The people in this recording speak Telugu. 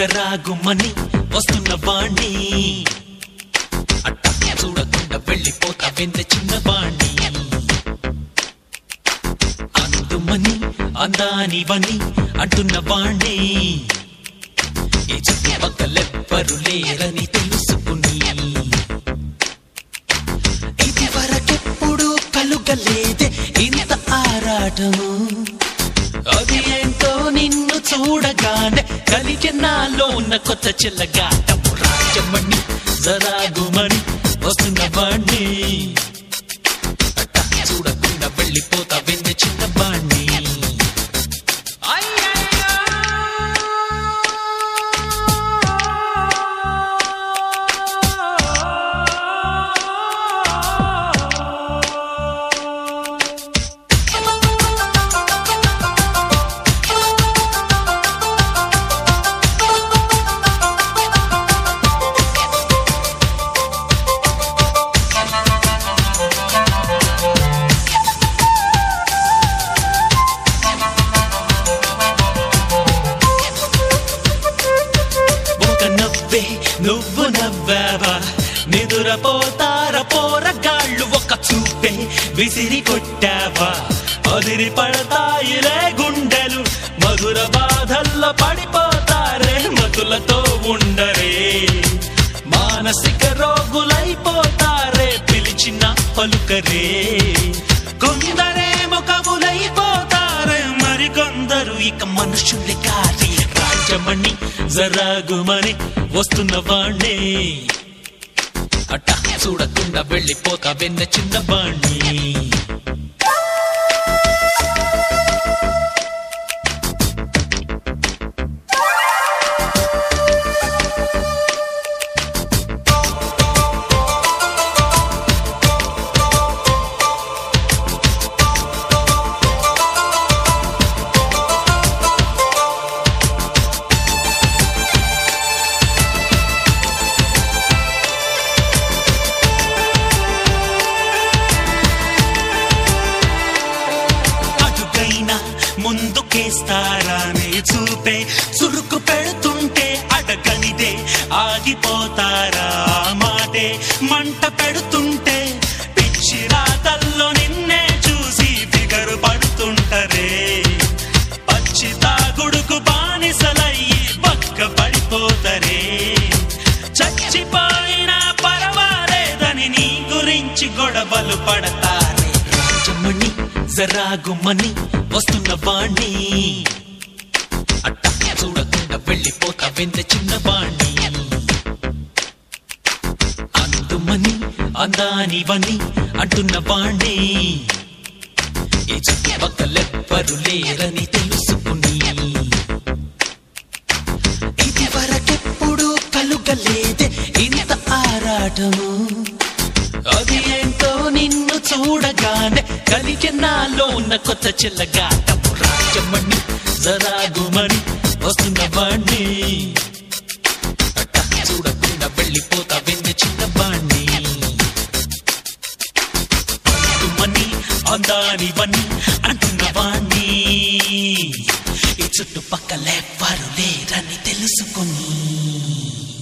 జరాగుమని వస్తున్న వాణ్ణి అట్ట చూడకుండా వెళ్ళిపోతా వెంద చిన్న వాణ్ణి అందుమని అందానివని అంటున్న వాణ్ణి ఈ చుట్టుపక్కలెవ్వరు లేరని తెలుసుకుని ఇది వరకెప్పుడు కలుగలేదే ఇంత ఆరాటము అది ఏంటో నిన్ను చూడగానే కలిగే నాలో ఉన్న కొత్త చిల్లగాటము రాజమణి జరాగుమని వస్తున్న వాణ్ణి అట్ట చూడకుండా వెళ్ళిపోతా వెన్న చిన్న వాణ్ణి ఒక నవ్వే నువ్వు నవ్వావా నిదురపోతార పోరగాళ్ళు ఒక చూపే విసిరి కొట్టావా అదిరి పడతాయిలే గుండెలు మధుర బాధల్లో పడిపోతారే మతులతో ఉండరే మానసిక రోగులైపోతారే పిలిచిన పలుకరే కొందరేమో కబులైపోతారే మరికొందరు ఇక మనుషులే కారే రాజమణి జరాగుమని వస్తున్న వాణ్ణి అట్ట చూడకుండా వెళ్ళిపోతా వెన్న చిన్న వాణ్ణి అటుకైనా ముందుకేస్తారా నే చూపే చురుకు పెడుతుంటే అడగనిదే ఆగిపోతారా ఆ మాటే మంట పెడుతుంటే పిచ్చి రాతల్లో నిన్నే చూసి ఫిగరు పడుతుంటరే పచ్చి తాగుడుకు బానిసలయ్యి బక్క పడిపోతరే చచ్చిపోయినా పర్వాలేదని నీ గురించి గొడవలు పడతారే రాజమణి జరాగుమని వస్తున్న వాణ్ణి అట్ట చూడకుండా వెళ్ళిపోతా వెంద చిన్న వాణ్ణి అందుమని అందానివని అంటున్న వాణ్ణి ఈ చుట్టుపక్కలెవ్వరు లేరని తెలుసుకుని ఇది వరకెప్పుడు కలుగలేదే ఇంత ఆరాటము అది ఏంటో నిన్ను చూడగానే కలిగే నాలో ఉన్న కొత్త చిల్లగాటము రాజమణి జరాగుమని వస్తున్న వాణ్ణి అట్ట చూడకుండా వెళ్ళిపోతా వెన్న చిన్న వాణ్ణి మని అందానివని అంటున్న వాణ్ణి ఈ చుట్టుపక్కలెవ్వరు లేరని తెలుసుకుని